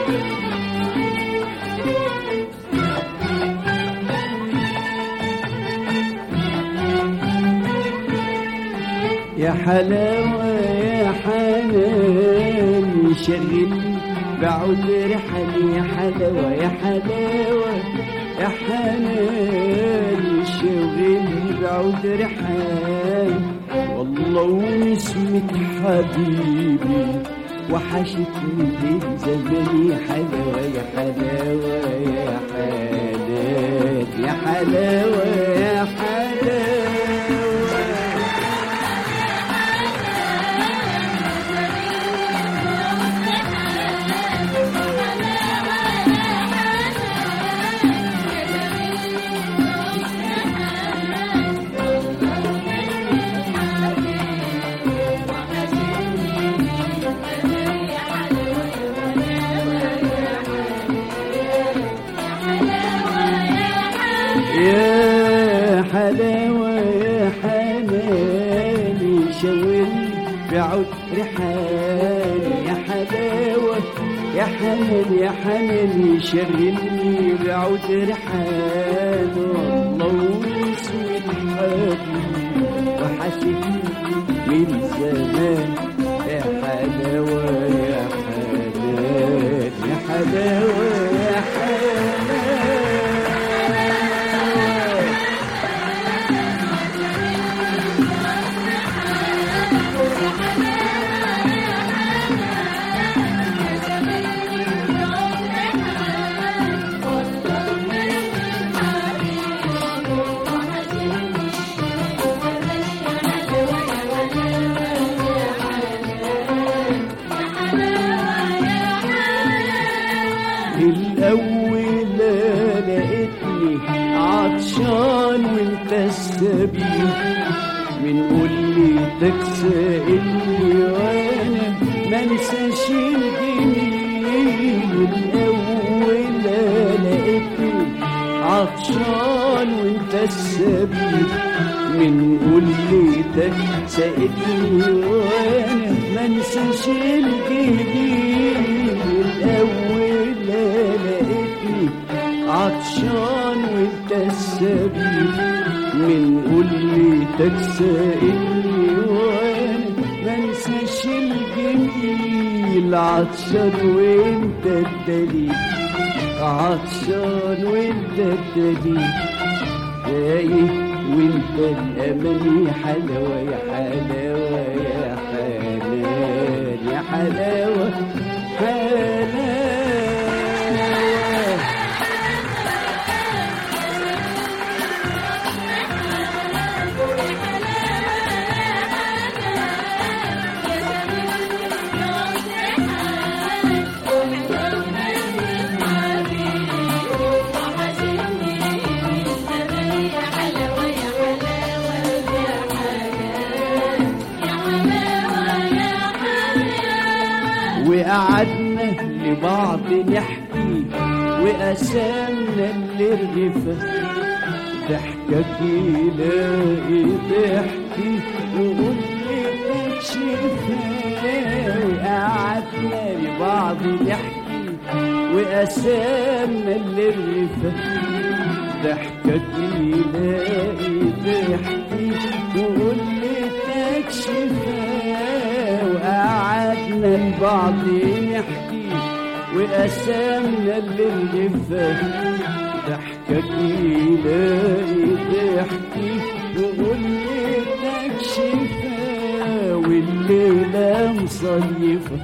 يا حلاوة يا حنان شغل بعود رحل يا حلاوة يا حلاوة يا حنان شغل بعود رحال والله ونسمة حبيبي وحشتني في زمان يا حلاوة يا حلاوة يا حنان يا حلاوة يا حلاوة يا حلاوة يا حناني شاورني بعود رحالي يا حلاوة يا حنان يا حناني شغلني بعود رحال والله واسود حبيبي وحشتني من زمان يا حلاوة يا حنان يا حلاوة يا حنان الأول لقيتني عطشان وانت السبيل من قلتك سائلني وانا ما انساش الجميل الأول لقيتني عطشان وانت السبيل من قلتك سائلني وانا ما انساش الجميل الأول لقيتني عطشان وانت السبيل من قلتك سائلني وانا ما انساش الجميل عطشان وانت الدليل عطشان وانت الدليل تايه وانت الامل يا حلاوه يا حلاوه يا حنان يا حلاوه حلاوه وقعدنا لبعض نحكي وقسمنا الرغفة ضحكك يلاقي ضحكي وقول لك شفاه وقعدنا لبعض نحكي وقسمنا الرغفة ضحكك يلاقي ضحكي وقول لك شفاه وقعدنا لبعض نحكي وقسمنا اللفة ضحكك يلاقي ضحكي وقول لك شفاه والليلة مصيفة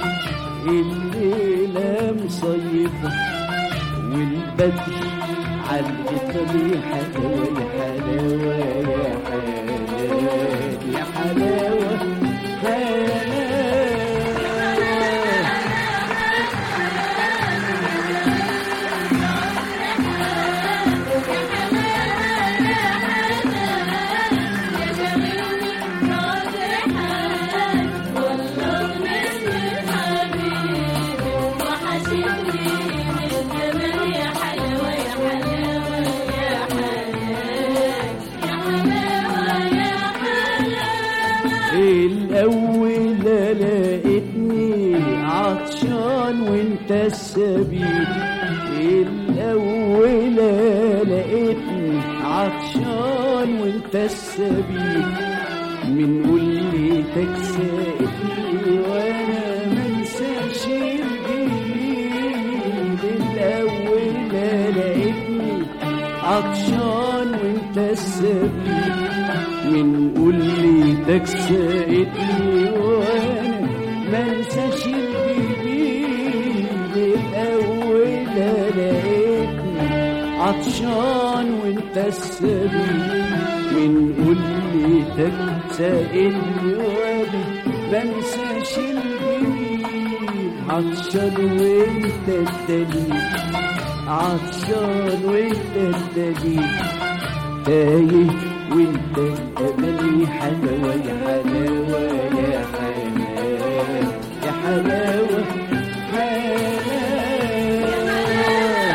الليلة مصيفة والبدر عالقطر يا حلاوة يا حلاوة يا حلاوة يا حلاوة حلاوة الأول لقيتني عطشان وانت السبيل الأولى لقيتني عطشان وانت السبيل من قلتك سائتني وانا منساش الجميل الأولى لقيتني عطشان وانت السبيل من قلتك سائتني وانا منساش الجميل الأولى لقيتني عطشان وانت السبيل من قلتك سائلني وانا بنساش الجميل عطشان وانت الدليل عطشان وانت الدليل تايه وانت الامل حلاوه يا حلاوه يا حلاوه يا حلاوه حلاوه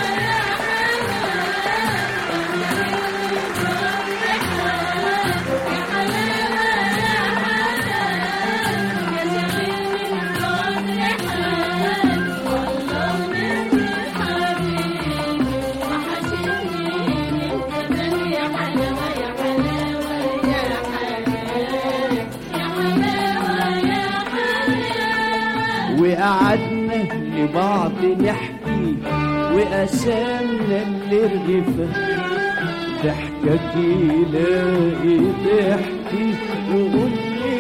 وقعدنا لبعض نحكي وقسمنا الرغفة ضحكك يلاقي ضحكي وقول لي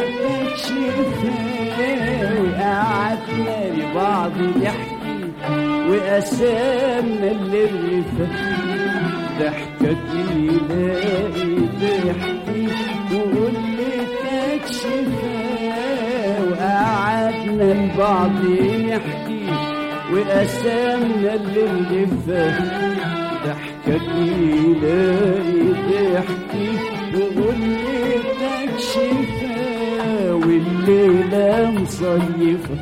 تكشفها وقعدنا لبعض نحكي وقسمنا الرغفة ضحكك يلاقي ضحكي وقول لي تكشفها وقعدنا البعض نحكي وقسمنا الرغفة ضحكك يلاقي ضحكي وقول لي تكشفها والليلة مصيفة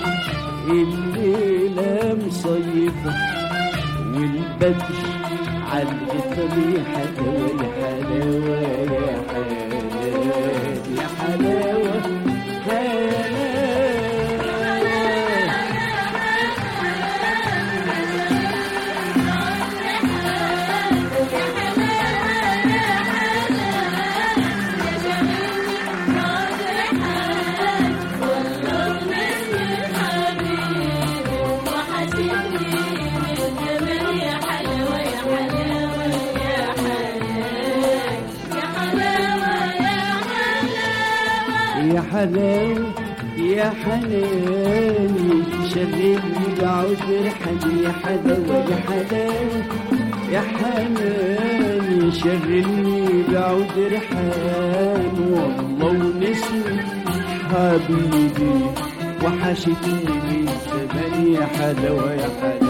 الليلة مصيفة والبدر عالقطر يا حلاوة يا حلاوة يا حلاوة يا حلاوة يا حلاوة يا حناني شغلني بعود ريحاني يا حلاوة يا حلاوة يا حناني شغلني بعود ريحان والله ونسمي حبيبي وحشتني من زمان يا حلاوة يا حلاوة